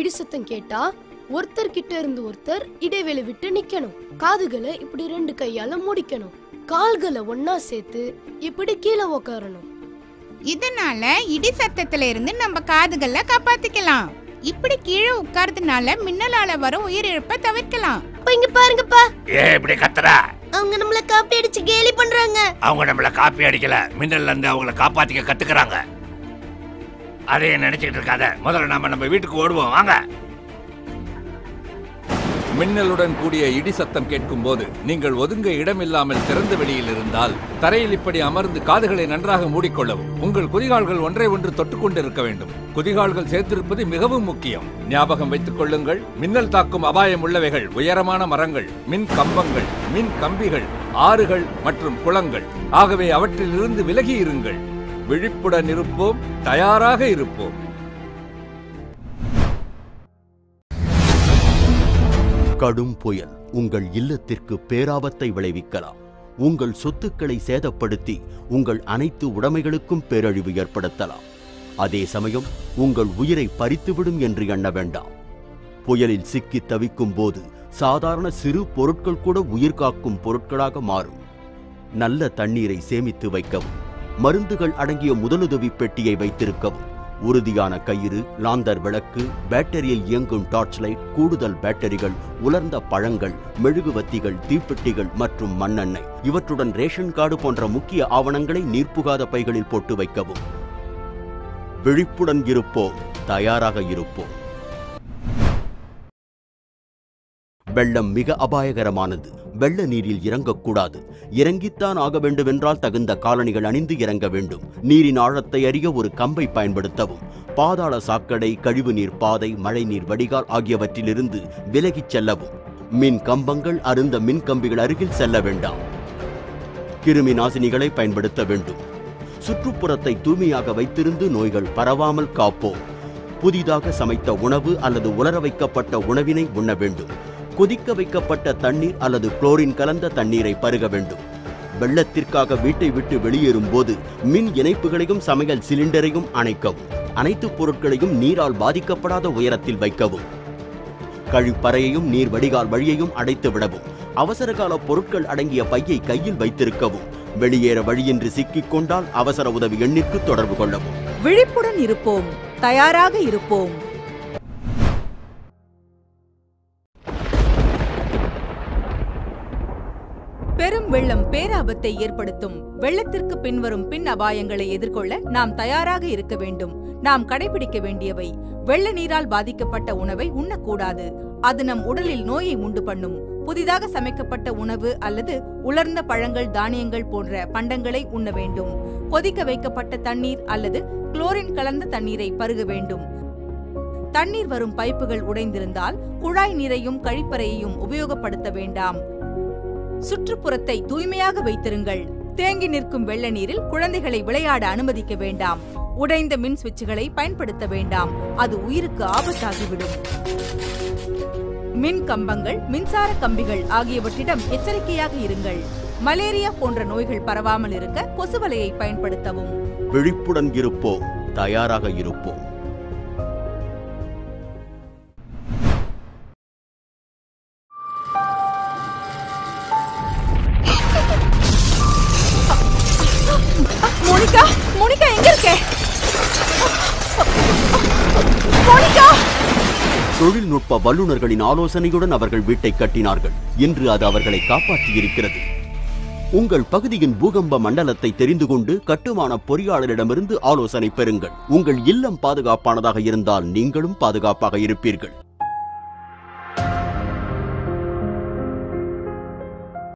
இடி சத்தம் கேட்டா ஒருத்தர் கிட்ட இருந்து ஒருத்தர் இடைவெளி விட்டு நிக்கணும் காதுகளை இப்படி ரெண்டு கையால முடிக்கணும் கால்களை ஒன்னா சேர்த்து இப்படி கீழே உக்காரணும் இதனால இடி சத்தத்துல இருந்து நம்ம காதுகளை காப்பாத்திக்கலாம் இப்படி கீழே உட்கார்றதுனால மின்னலால வரும் உயிரிழப்பை தவிர்க்கலாம் அப்ப இங்க பாருங்கப்பா ஏ இப்படி கத்துற அவங்க நம்மள காப்பி அடிச்சு கேலி பண்றாங்க அவங்க நம்மள காப்பி அடிக்கல மின்னல்ல இருந்து அவங்கள காப்பாத்திக்க கத்துக்கிறாங்க அதையே நினைச்சிட்டு இருக்காத முதல்ல நாம நம்ம வீட்டுக்கு ஓடுவோம் வாங்க மின்னலுடன் கூடிய இடி சத்தம் கேட்கும் போது நீங்கள் ஒதுங்க இடமில்லாமல் திறந்த வெளியில் இருந்தால் தரையில் இப்படி அமர்ந்து காதுகளை நன்றாக மூடிக்கொள்ளவும் உங்கள் குதிகால்கள் ஒன்றை ஒன்று தொட்டுக்கொண்டிருக்க வேண்டும் குதிகால்கள் சேர்த்திருப்பது மிகவும் முக்கியம் ஞாபகம் வைத்துக் கொள்ளுங்கள் மின்னல் தாக்கும் அபாயம் உள்ளவைகள் உயரமான மரங்கள் மின் கம்பங்கள் மின் கம்பிகள் ஆறுகள் மற்றும் குளங்கள் ஆகவே அவற்றிலிருந்து விலகி இருங்கள் விழிப்புடன் இருப்போம் தயாராக இருப்போம் கடும் புயல் உங்கள் இல்லத்திற்கு பேராபத்தை விளைவிக்கலாம் உங்கள் சொத்துக்களை சேதப்படுத்தி உங்கள் அனைத்து உடைமைகளுக்கும் பேரழிவு ஏற்படுத்தலாம் அதே சமயம் உங்கள் உயிரை பறித்துவிடும் என்று எண்ண வேண்டாம் புயலில் சிக்கி தவிக்கும் போது சாதாரண சிறு பொருட்கள் கூட உயிர் காக்கும் பொருட்களாக மாறும் நல்ல தண்ணீரை சேமித்து வைக்கவும் மருந்துகள் அடங்கிய முதலுதவி பெட்டியை வைத்திருக்கவும் உறுதியான கயிறு லாந்தர் விளக்கு பேட்டரியில் இயங்கும் டார்ச் லைட் கூடுதல் பேட்டரிகள் உலர்ந்த பழங்கள் மெழுகுவத்திகள் தீப்பெட்டிகள் மற்றும் மண்ணெண்ணெய் இவற்றுடன் ரேஷன் கார்டு போன்ற முக்கிய ஆவணங்களை நீர்ப்புகாத பைகளில் போட்டு வைக்கவும் விழிப்புடன் இருப்போம் தயாராக இருப்போம் வெள்ளம் மிக அபாயகரமானது வெள்ள நீரில் இறங்கக்கூடாது இறங்கித்தான் ஆக வேண்டுமென்றால் தகுந்த காலணிகள் அணிந்து இறங்க வேண்டும் நீரின் ஆழத்தை அறிய ஒரு கம்பை பயன்படுத்தவும் பாதாள சாக்கடை கழிவுநீர் பாதை மழைநீர் வடிகால் ஆகியவற்றிலிருந்து விலகிச் செல்லவும் மின் கம்பங்கள் அருந்த மின் கம்பிகள் அருகில் செல்ல வேண்டாம் கிருமி நாசினிகளை பயன்படுத்த வேண்டும் சுற்றுப்புறத்தை தூய்மையாக வைத்திருந்து நோய்கள் பரவாமல் காப்போம் புதிதாக சமைத்த உணவு அல்லது உலர வைக்கப்பட்ட உணவினை உண்ண வேண்டும் கொதிக்க வைக்கப்பட்ட தண்ணீர் அல்லது குளோரின் கலந்த தண்ணீரை பருக வேண்டும் வெள்ளத்திற்காக வீட்டை விட்டு வெளியேறும் போது மின் இணைப்புகளையும் சமையல் சிலிண்டரையும் அணைக்கவும் அனைத்து பொருட்களையும் நீரால் பாதிக்கப்படாத உயரத்தில் வைக்கவும் கழிப்பறையையும் நீர் வடிகால் வழியையும் அடைத்து விடவும் அவசரகால பொருட்கள் அடங்கிய பையை கையில் வைத்திருக்கவும் வெளியேற வழியின்றி சிக்கிக் கொண்டால் அவசர உதவி எண்ணிற்கு தொடர்பு கொள்ளவும் விழிப்புடன் இருப்போம் தயாராக இருப்போம் பெரும் வெள்ளம் பேராபத்தை ஏற்படுத்தும் வெள்ளத்திற்கு பின்வரும் பின் அபாயங்களை எதிர்கொள்ள நாம் தயாராக இருக்க வேண்டும் நாம் கடைபிடிக்க வேண்டியவை வெள்ள நீரால் பாதிக்கப்பட்ட உணவை உண்ணக்கூடாது அது நம் உடலில் நோயை உண்டு பண்ணும் புதிதாக சமைக்கப்பட்ட உணவு அல்லது உலர்ந்த பழங்கள் தானியங்கள் போன்ற பண்டங்களை உண்ண வேண்டும் கொதிக்க வைக்கப்பட்ட தண்ணீர் அல்லது குளோரின் கலந்த தண்ணீரை பருக வேண்டும் தண்ணீர் வரும் பைப்புகள் உடைந்திருந்தால் குழாய் நீரையும் கழிப்பறையையும் உபயோகப்படுத்த வேண்டாம் சுற்றுப்புறத்தை தூய்மையாக வைத்திருங்கள் தேங்கி நிற்கும் வெள்ள நீரில் குழந்தைகளை விளையாட அனுமதிக்க வேண்டாம் உடைந்த மின் சுவிட்சுகளை பயன்படுத்த வேண்டாம் அது உயிருக்கு ஆபத்தாகிவிடும் மின் கம்பங்கள் மின்சார கம்பிகள் ஆகியவற்றிடம் எச்சரிக்கையாக இருங்கள் மலேரியா போன்ற நோய்கள் பரவாமல் இருக்க கொசுவலையை பயன்படுத்தவும் விழிப்புடன் இருப்போம் தயாராக இருப்போம் மோனிகா மோனிகா எங்க இருக்க மோனிகா தொழில்நுட்ப வல்லுநர்களின் ஆலோசனையுடன் அவர்கள் வீட்டை கட்டினார்கள் இன்று அது அவர்களை காப்பாற்றியிருக்கிறது உங்கள் பகுதியின் பூகம்ப மண்டலத்தை தெரிந்து கொண்டு கட்டுமான பொறியாளரிடமிருந்து ஆலோசனை பெறுங்கள் உங்கள் இல்லம் பாதுகாப்பானதாக இருந்தால் நீங்களும் பாதுகாப்பாக இருப்பீர்கள்